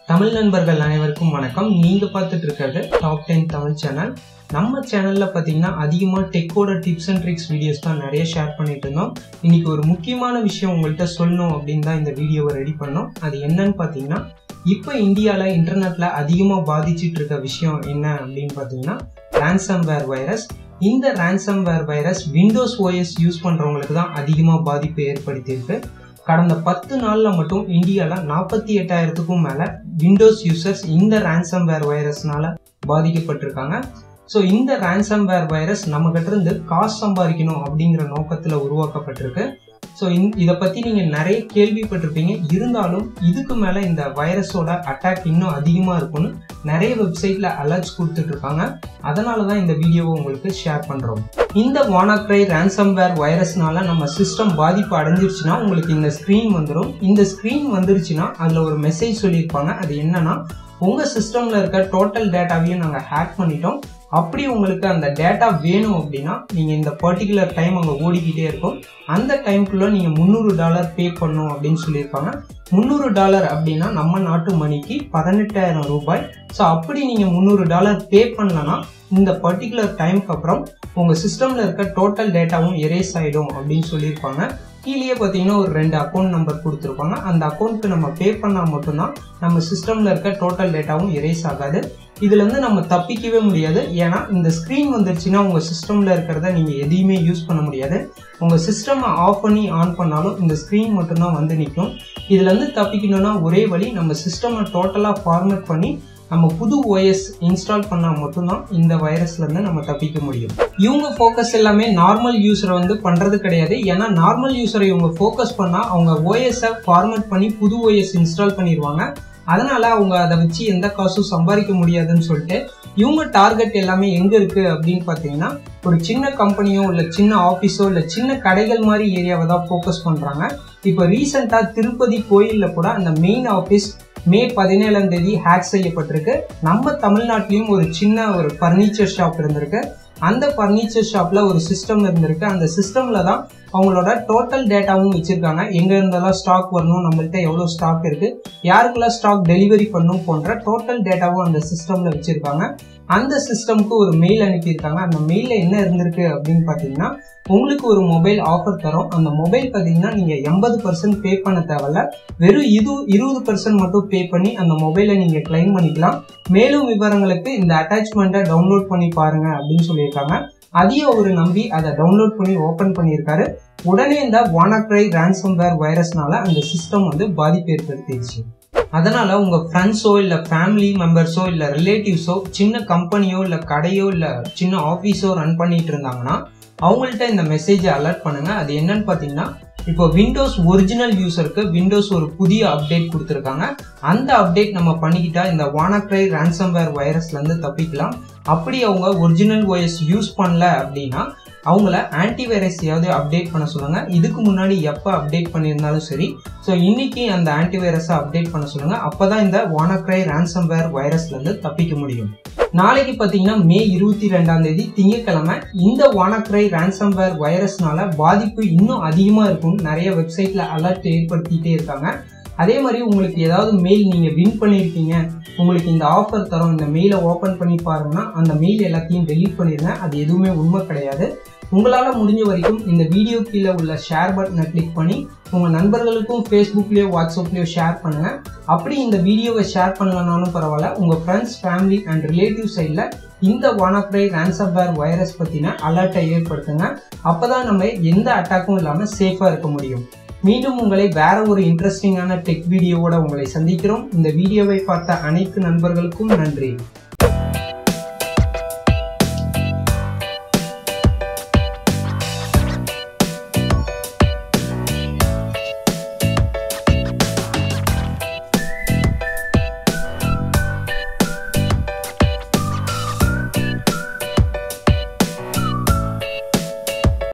தமிழ் நண்பர்கள் அனைவருக்கும் வணக்கம் நீங்க பார்த்துட்டு இருக்கிறது டாப் டென் தமிழ் சேனல் நம்ம சேனல்ல பாத்தீங்கன்னா அதிகமா டெக்கோட டிப்ஸ் அண்ட் ட்ரிக்ஸ் வீடியோஸ் தான் நிறைய ஷேர் பண்ணிட்டு இருந்தோம் இன்னைக்கு ஒரு முக்கியமான விஷயம் உங்கள்கிட்ட சொல்லணும் அப்படின்னு தான் இந்த வீடியோவை ரெடி பண்ணோம் அது என்னன்னு பாத்தீங்கன்னா இப்போ இந்தியாவில் இன்டர்நெட்ல அதிகமாக பாதிச்சிட்டு இருக்க விஷயம் என்ன அப்படின்னு பார்த்தீங்கன்னா ransomware வைரஸ் இந்த ransomware virus Windows OS use பண்றவங்களுக்கு தான் அதிகமாக பாதிப்பு ஏற்படுத்தியிருக்கு கடந்த பத்து நாள்ல மட்டும் இந்தியாவில் நாற்பத்தி எட்டாயிரத்துக்கும் மேல விண்டோஸ் யூசர்ஸ் இந்த ransomware வைரஸ்னால பாதிக்கப்பட்டிருக்காங்க ஸோ இந்த ransomware வைரஸ் நம்ம கிட்ட இருந்து காசு சம்பாதிக்கணும் அப்படிங்கிற நோக்கத்தில் உருவாக்கப்பட்டிருக்கு ஸோ இதை பற்றி நீங்கள் நிறைய கேள்விப்பட்டிருப்பீங்க இருந்தாலும் இதுக்கு மேலே இந்த வைரஸோட அட்டாக் இன்னும் அதிகமாக இருக்கும்னு நிறைய வெப்சைட்டில் அலர்ட்ஸ் கொடுத்துட்டு இருக்காங்க அதனால தான் இந்த வீடியோவை உங்களுக்கு ஷேர் பண்ணுறோம் இந்த வானாக்ரை ransomware வைரஸ்னால நம்ம சிஸ்டம் பாதிப்பு அடைஞ்சிருச்சுன்னா உங்களுக்கு இந்த ஸ்க்ரீன் வந்துடும் இந்த ஸ்க்ரீன் வந்துருச்சுன்னா அதில் ஒரு மெசேஜ் சொல்லியிருப்பாங்க அது என்னன்னா உங்கள் சிஸ்டமில் இருக்க டோட்டல் டேட்டாவையும் நாங்கள் ஹேக் பண்ணிட்டோம் அப்படி உங்களுக்கு அந்த டேட்டா வேணும் அப்படின்னா நீங்கள் இந்த பர்டிகுலர் டைம் அங்கே ஓடிக்கிட்டே இருக்கும் அந்த டைம்குள்ளே நீங்கள் முந்நூறு டாலர் பே பண்ணும் அப்படின்னு சொல்லியிருப்பாங்க முந்நூறு டாலர் அப்படின்னா நம்ம நாட்டு மணிக்கு பதினெட்டாயிரம் ரூபாய் ஸோ அப்படி நீங்கள் முந்நூறு டாலர் பே பண்ணலன்னா இந்த பர்டிகுலர் டைம்க்கு அப்புறம் உங்கள் சிஸ்டமில் இருக்க டோட்டல் டேட்டாவும் எரேஸ் ஆகிடும் அப்படின்னு சொல்லியிருப்பாங்க கீழே பார்த்தீங்கன்னா ஒரு ரெண்டு அக்கௌண்ட் நம்பர் கொடுத்துருப்பாங்க அந்த அக்கௌண்ட்க்கு நம்ம பே பண்ணால் மட்டும்தான் நம்ம சிஸ்டமில் இருக்க டோட்டல் டேட்டாவும் எரேஸ் ஆகாது இதுலேருந்து நம்ம தப்பிக்கவே முடியாது ஏன்னா இந்த ஸ்க்ரீன் வந்துருச்சுன்னா உங்கள் சிஸ்டமில் இருக்கிறத நீங்கள் எதையுமே யூஸ் பண்ண முடியாது உங்கள் சிஸ்டமை ஆஃப் பண்ணி ஆன் பண்ணாலும் இந்த ஸ்க்ரீன் மட்டும்தான் வந்து நிற்கும் இதுலேருந்து தப்பிக்கணும்னா ஒரே வழி நம்ம சிஸ்டமை டோட்டலாக ஃபார்மேட் பண்ணி நம்ம புது ஓஎஸ் இன்ஸ்டால் பண்ணால் மட்டும்தான் இந்த வைரஸ்லேருந்து நம்ம தப்பிக்க முடியும் இவங்க ஃபோக்கஸ் எல்லாமே நார்மல் யூஸரை வந்து பண்ணுறது கிடையாது ஏன்னா நார்மல் யூஸரை இவங்க ஃபோக்கஸ் பண்ணால் அவங்க ஓஎஸை ஃபார்மேட் பண்ணி புது ஓஎஸ் இன்ஸ்டால் பண்ணிடுவாங்க அதனால அவங்க அதை வச்சு எந்த காசும் சம்பாதிக்க முடியாதுன்னு சொல்லிட்டு இவங்க டார்கெட் எல்லாமே எங்க இருக்கு அப்படின்னு பார்த்தீங்கன்னா ஒரு சின்ன கம்பெனியோ இல்லை சின்ன ஆஃபீஸோ இல்லை சின்ன கடைகள் மாதிரி ஏரியாவை தான் ஃபோக்கஸ் பண்ணுறாங்க இப்போ ரீசெண்டாக திருப்பதி கோயிலில் கூட அந்த மெயின் ஆஃபீஸ் மே பதினேழாம் தேதி ஹேக் செய்யப்பட்டிருக்கு நம்ம தமிழ்நாட்டிலையும் ஒரு சின்ன ஒரு ஃபர்னிச்சர் ஷாப் இருந்திருக்கு அந்த ஃபர்னிச்சர் ஷாப்ல ஒரு சிஸ்டம் இருந்திருக்கு அந்த சிஸ்டம்ல தான் அவங்களோட டோட்டல் டேட்டாவும் வச்சிருக்காங்க எங்க இருந்தெல்லாம் ஸ்டாக் வரணும் நம்மள்ட்ட எவ்வளவு ஸ்டாக் இருக்கு யாருக்கெல்லாம் ஸ்டாக் டெலிவரி பண்ணும் போன்ற டோட்டல் டேட்டாவும் அந்த சிஸ்டம்ல வச்சிருக்காங்க அந்த சிஸ்டம்க்கு ஒரு மெயில் அனுப்பியிருக்காங்க அந்த மெயில என்ன இருந்திருக்கு அப்படின்னு பாத்தீங்கன்னா உங்களுக்கு ஒரு மொபைல் ஆஃபர் தரும் அந்த மொபைல் பார்த்தீங்கன்னா நீங்கள் எண்பது பர்சன்ட் பே பண்ண தேவையில்ல வெறும் இது இருபது பர்சன்ட் மட்டும் பே பண்ணி அந்த மொபைலை நீங்கள் கிளைம் பண்ணிக்கலாம் மேலும் விவரங்களுக்கு இந்த அட்டாச்மெண்ட்டை டவுன்லோட் பண்ணி பாருங்க அப்படின்னு சொல்லியிருக்காங்க அதையும் அவர் நம்பி அதை டவுன்லோட் பண்ணி ஓப்பன் பண்ணியிருக்காரு உடனே இந்த வானாக்ரை ransomware வைரஸ்னால அந்த சிஸ்டம் வந்து பாதிப்பு ஏற்படுத்திடுச்சு அதனால உங்க ஃப்ரெண்ட்ஸோ இல்ல ஃபேமிலி மெம்பர்ஸோ இல்ல ரிலேட்டிவ்ஸோ சின்ன கம்பெனியோ இல்ல கடையோ இல்ல சின்ன ஆஃபீஸோ ரன் பண்ணிட்டு இருந்தாங்கன்னா அவங்கள்ட்ட இந்த மெசேஜை அலர்ட் பண்ணுங்க அது என்னன்னு பார்த்தீங்கன்னா இப்போ விண்டோஸ் ஒரிஜினல் யூசருக்கு விண்டோஸ் ஒரு புதிய அப்டேட் கொடுத்துருக்காங்க அந்த அப்டேட் நம்ம பண்ணிக்கிட்டா இந்த வானாக்ரை ransomware வைரஸ்ல இருந்து தப்பிக்கலாம் அப்படி அவங்க ஒரிஜினல் ஓஎஸ் யூஸ் பண்ணல அப்படின்னா அவங்கள ஆன்டிவைரஸையாவது அப்டேட் பண்ண சொல்லுங்க இதுக்கு முன்னாடி எப்போ அப்டேட் பண்ணியிருந்தாலும் சரி ஸோ இன்னைக்கு அந்த ஆன்டிவைரஸை அப்டேட் பண்ண சொல்லுங்க அப்போதான் இந்த வானாக்ரை ransomware வைரஸ்ல இருந்து தப்பிக்க முடியும் நாளைக்கு பார்த்தீங்கன்னா மே இருபத்தி ரெண்டாம் தேதி திங்கட்கிழமை இந்த வானாக்ரை ransomware வைரஸ்னால பாதிப்பு இன்னும் அதிகமாக இருக்கும்னு நிறைய வெப்சைட்ல அலர்ட் ஏற்படுத்திட்டே இருக்காங்க அதே மாதிரி உங்களுக்கு ஏதாவது மெயில் நீங்க வின் பண்ணியிருக்கீங்க உங்களுக்கு இந்த ஆஃபர் தரோம் இந்த மெயிலை ஓப்பன் பண்ணி பாருங்கன்னா அந்த மெயில் எல்லாத்தையும் டெலீட் பண்ணிருங்க அது எதுவுமே உண்மை கிடையாது உங்களால முடிஞ்ச வரைக்கும் இந்த வீடியோ கீழே உள்ள ஷேர் பட்டனை கிளிக் பண்ணி உங்க நண்பர்களுக்கும் ஃபேஸ்புக்லயோ வாட்ஸ்அப்லயோ ஷேர் பண்ணுங்க அப்படி இந்த வீடியோவை ஷேர் பண்ணலனாலும் பரவாயில்ல உங்க ஃப்ரெண்ட்ஸ் ஃபேமிலி அண்ட் ரிலேட்டிவ் சைடில் இந்த வானாப்ரை ransomware வைரஸ் பத்தின அலர்ட்டை ஏற்படுத்துங்க அப்பதான் நம்ம எந்த அட்டாக்கும் இல்லாம சேஃபா இருக்க முடியும் மீண்டும் உங்களை வேற ஒரு இன்ட்ரெஸ்டிங்கான டெக் வீடியோவோட உங்களை சந்திக்கிறோம் இந்த வீடியோவை பார்த்த அனைத்து நண்பர்களுக்கும் நன்றி